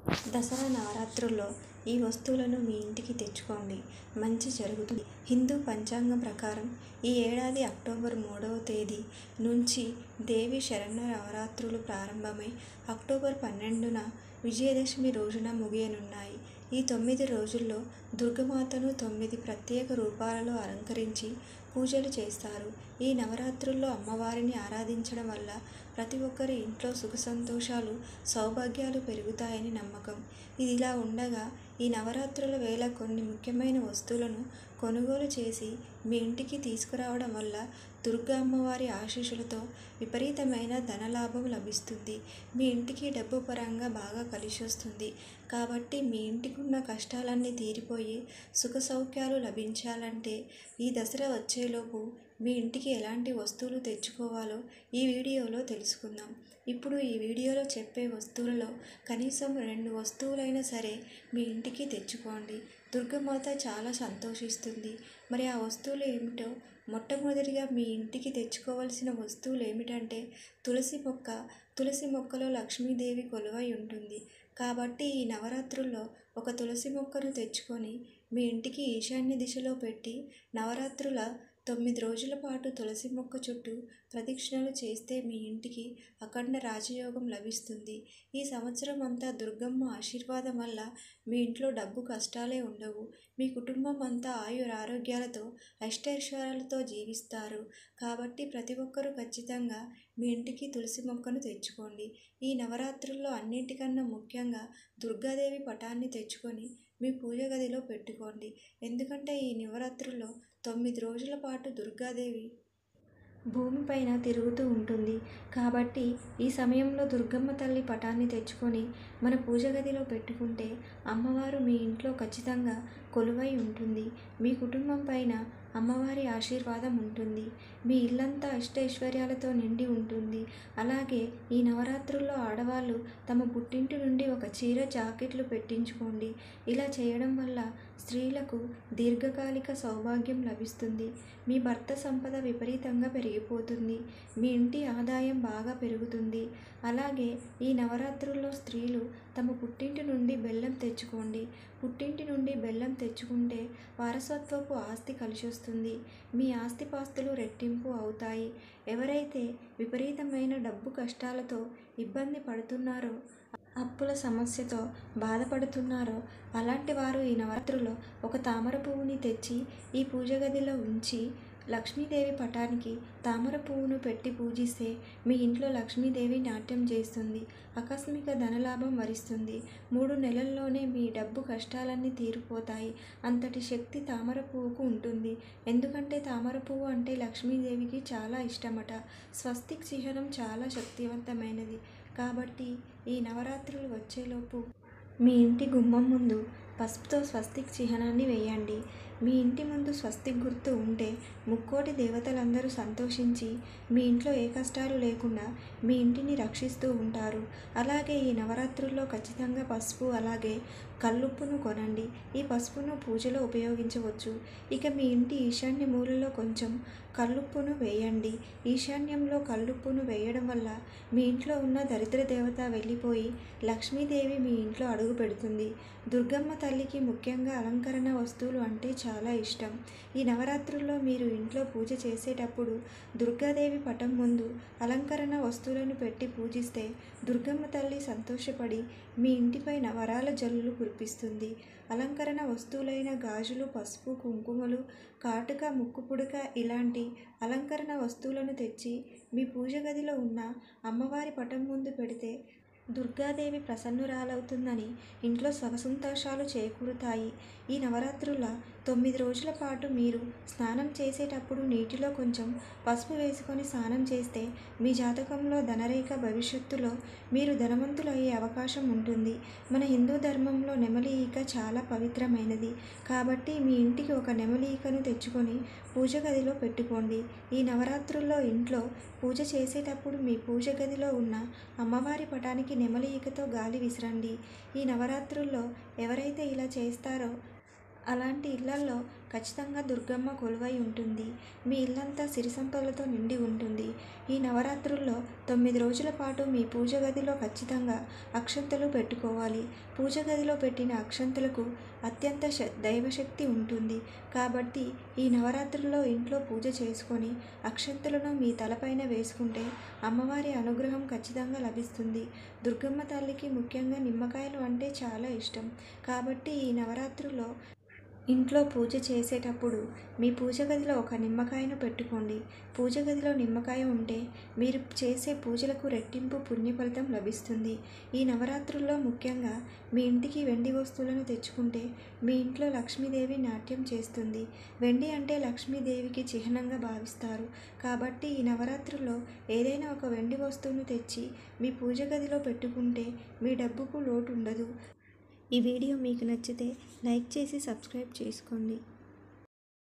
దసరా నవరాత్రుల్లో ఈ వస్తువులను మీ ఇంటికి తెచ్చుకోండి మంచి జరుగుతుంది హిందూ పంచాంగం ప్రకారం ఈ ఏడాది అక్టోబర్ మూడవ తేదీ నుంచి దేవి శరన్నవరాత్రులు ప్రారంభమై అక్టోబర్ పన్నెండున విజయదశమి రోజున ముగియనున్నాయి ఈ తొమ్మిది రోజుల్లో దుర్గామాతను తొమ్మిది ప్రత్యేక రూపాలలో అలంకరించి పూజలు చేస్తారు ఈ నవరాత్రుల్లో అమ్మవారిని ఆరాధించడం వల్ల ప్రతి ఒక్కరి ఇంట్లో సుఖ సంతోషాలు సౌభాగ్యాలు పెరుగుతాయని నమ్మకం ఇదిలా ఉండగా ఈ నవరాత్రుల వేళ కొన్ని ముఖ్యమైన వస్తువులను కొనుగోలు చేసి మీ ఇంటికి తీసుకురావడం వల్ల దుర్గా అమ్మవారి ఆశీస్సులతో విపరీతమైన ధనలాభం లభిస్తుంది మీ ఇంటికి డబ్బు పరంగా బాగా కలిసొస్తుంది కాబట్టి మీ ఇంటికి ఉన్న కష్టాలన్నీ తీరిపోయి సుఖ సౌఖ్యాలు లభించాలంటే ఈ దసరా వచ్చేలోపు మీ ఇంటికి ఎలాంటి వస్తువులు తెచ్చుకోవాలో ఈ వీడియోలో తెలుసుకుందాం ఇప్పుడు ఈ వీడియోలో చెప్పే వస్తువులలో కనీసం రెండు వస్తువులైనా సరే మీ ఇంటికి తెచ్చుకోండి దుర్గమాత చాలా సంతోషిస్తుంది మరి ఆ వస్తువులు ఏమిటో మొట్టమొదటిగా మీ ఇంటికి తెచ్చుకోవాల్సిన వస్తువులు ఏమిటంటే తులసి మొక్క తులసి మొక్కలో లక్ష్మీదేవి కొలువై ఉంటుంది కాబట్టి ఈ నవరాత్రుల్లో ఒక తులసి మొక్కను తెచ్చుకొని మీ ఇంటికి ఈశాన్య దిశలో పెట్టి నవరాత్రుల తొమ్మిది రోజుల పాటు తులసి మొక్క చుట్టూ ప్రదక్షిణలు చేస్తే మీ ఇంటికి అఖండ రాజయోగం లభిస్తుంది ఈ సంవత్సరం అంతా దుర్గమ్మ ఆశీర్వాదం వల్ల మీ ఇంట్లో డబ్బు కష్టాలే ఉండవు మీ కుటుంబం అంతా ఆయుర ఆరోగ్యాలతో అష్టైశ్వర్యాలతో జీవిస్తారు కాబట్టి ప్రతి ఒక్కరూ ఖచ్చితంగా మీ ఇంటికి తులసి మొక్కను తెచ్చుకోండి ఈ నవరాత్రుల్లో అన్నింటికన్నా ముఖ్యంగా దుర్గాదేవి పటాన్ని తెచ్చుకొని మీ పూజ గదిలో పెట్టుకోండి ఎందుకంటే ఈ నవరాత్రుల్లో తొమ్మిది రోజుల పాటు దుర్గాదేవి భూమిపైన తిరుగుతూ ఉంటుంది కాబట్టి ఈ సమయంలో దుర్గమ్మ తల్లి పటాన్ని తెచ్చుకొని మన పూజ గదిలో పెట్టుకుంటే అమ్మవారు మీ ఇంట్లో ఖచ్చితంగా కొలువై ఉంటుంది మీ కుటుంబం పైన అమ్మవారి ఆశీర్వాదం ఉంటుంది మీ ఇల్లంతా అష్టైశ్వర్యాలతో నిండి ఉంటుంది అలాగే ఈ నవరాత్రుల్లో ఆడవాళ్ళు తమ పుట్టింటి నుండి ఒక చీర జాకెట్లు పెట్టించుకోండి ఇలా చేయడం వల్ల స్త్రీలకు దీర్ఘకాలిక సౌభాగ్యం లభిస్తుంది మీ భర్త సంపద విపరీతంగా పెరిగిపోతుంది మీ ఇంటి ఆదాయం బాగా పెరుగుతుంది అలాగే ఈ నవరాత్రుల్లో స్త్రీలు తమ పుట్టింటి నుండి బెల్లం తెచ్చుకోండి పుట్టింటి నుండి బెల్లం తెచ్చుకుంటే వారసత్వపు ఆస్తి కలిసొస్తుంది మీ ఆస్తిపాస్తులు రెట్టింపు అవుతాయి ఎవరైతే విపరీతమైన డబ్బు కష్టాలతో ఇబ్బంది పడుతున్నారో అప్పుల సమస్యతో బాధపడుతున్నారో అలాంటి వారు ఈ నవరాత్రులో ఒక తామర పువ్వుని తెచ్చి ఈ పూజ గదిలో ఉంచి లక్ష్మీదేవి పటానికి తామర పువ్వును పెట్టి పూజిస్తే మీ ఇంట్లో లక్ష్మీదేవి నాట్యం చేస్తుంది ఆకస్మిక ధనలాభం వరిస్తుంది మూడు నెలల్లోనే మీ డబ్బు కష్టాలన్నీ తీరిపోతాయి అంతటి శక్తి తామర పువ్వుకు ఉంటుంది ఎందుకంటే తామర పువ్వు అంటే లక్ష్మీదేవికి చాలా ఇష్టమట స్వస్తిక్ చిహ్నం చాలా శక్తివంతమైనది కాబట్టి ఈ నవరాత్రులు వచ్చేలోపు మీ ఇంటి గుమ్మం ముందు పసుపుతో స్వస్తిక్ చిహ్నాన్ని వేయండి మీ ఇంటి ముందు స్వస్తిక్ గుర్తు ఉంటే ముక్కోటి దేవతలందరూ సంతోషించి మీ ఇంట్లో ఏ కష్టాలు లేకుండా మీ ఇంటిని రక్షిస్తూ ఉంటారు అలాగే ఈ నవరాత్రుల్లో ఖచ్చితంగా పసుపు అలాగే కల్లుప్పును కొనండి ఈ పసుపును పూజలో ఉపయోగించవచ్చు ఇక మీ ఇంటి ఈశాన్య మూలలో కొంచెం కల్లుప్పును వేయండి ఈశాన్యంలో కల్లుప్పును వేయడం వల్ల మీ ఇంట్లో ఉన్న దరిద్ర దేవత వెళ్ళిపోయి లక్ష్మీదేవి మీ ఇంట్లో అడుగు పెడుతుంది దుర్గమ్మ తల్లికి ముఖ్యంగా అలంకరణ వస్తువులు అంటే చాలా ఇష్టం ఈ నవరాత్రుల్లో మీరు ఇంట్లో పూజ చేసేటప్పుడు దుర్గాదేవి పటం ముందు అలంకరణ వస్తువులను పెట్టి పూజిస్తే దుర్గమ్మ తల్లి సంతోషపడి మీ ఇంటిపై వరాల జల్లులు కురిపిస్తుంది అలంకరణ వస్తువులైన గాజులు పసుపు కుంకుమలు కాటుక ముక్కు పుడక ఇలాంటి అలంకరణ వస్తువులను తెచ్చి మీ పూజ గదిలో ఉన్న అమ్మవారి పటం ముందు పెడితే దుర్గాదేవి ప్రసన్నురాలవుతుందని ఇంట్లో సుఖ సంతోషాలు చేకూరుతాయి ఈ నవరాత్రుల తొమ్మిది రోజుల పాటు మీరు స్నానం చేసేటప్పుడు నీటిలో కొంచెం పసుపు వేసుకొని స్నానం చేస్తే మీ జాతకంలో ధనరేఖ భవిష్యత్తులో మీరు ధనవంతులు అయ్యే అవకాశం ఉంటుంది మన హిందూ ధర్మంలో నెమలి ఈక చాలా పవిత్రమైనది కాబట్టి మీ ఇంటికి ఒక నెమలి ఈకను తెచ్చుకొని పూజ గదిలో పెట్టుకోండి ఈ నవరాత్రుల్లో ఇంట్లో పూజ చేసేటప్పుడు మీ పూజ గదిలో ఉన్న అమ్మవారి పటానికి నెమలి ఈకతో గాలి విసరండి ఈ నవరాత్రుల్లో ఎవరైతే ఇలా చేస్తారో అలాంటి ఇళ్లల్లో ఖచ్చితంగా దుర్గమ్మ కొలువై ఉంటుంది మీ ఇల్లంతా సిరి సంపదలతో నిండి ఉంటుంది ఈ నవరాత్రుల్లో తొమ్మిది రోజుల పాటు మీ పూజ గదిలో ఖచ్చితంగా అక్షంతలు పెట్టుకోవాలి పూజ గదిలో పెట్టిన అక్షంతలకు అత్యంత శ దైవశక్తి ఉంటుంది కాబట్టి ఈ నవరాత్రుల్లో ఇంట్లో పూజ చేసుకొని అక్షంతలను మీ తలపైన వేసుకుంటే అమ్మవారి అనుగ్రహం ఖచ్చితంగా లభిస్తుంది దుర్గమ్మ తల్లికి ముఖ్యంగా నిమ్మకాయలు అంటే చాలా ఇష్టం కాబట్టి ఈ నవరాత్రుల్లో ఇంట్లో పూజ చేసేటప్పుడు మీ పూజ గదిలో ఒక నిమ్మకాయను పెట్టుకోండి పూజ గదిలో నిమ్మకాయ ఉంటే మీరు చేసే పూజలకు రెట్టింపు పుణ్య ఫలితం లభిస్తుంది ఈ నవరాత్రుల్లో ముఖ్యంగా మీ ఇంటికి వెండి వస్తువులను తెచ్చుకుంటే మీ ఇంట్లో లక్ష్మీదేవి నాట్యం చేస్తుంది వెండి అంటే లక్ష్మీదేవికి చిహ్నంగా భావిస్తారు కాబట్టి ఈ నవరాత్రుల్లో ఏదైనా ఒక వెండి వస్తువును తెచ్చి మీ పూజ గదిలో పెట్టుకుంటే మీ డబ్బుకు లోటు ఉండదు ఈ వీడియో మీకు నచ్చితే లైక్ చేసి సబ్స్క్రైబ్ చేసుకోండి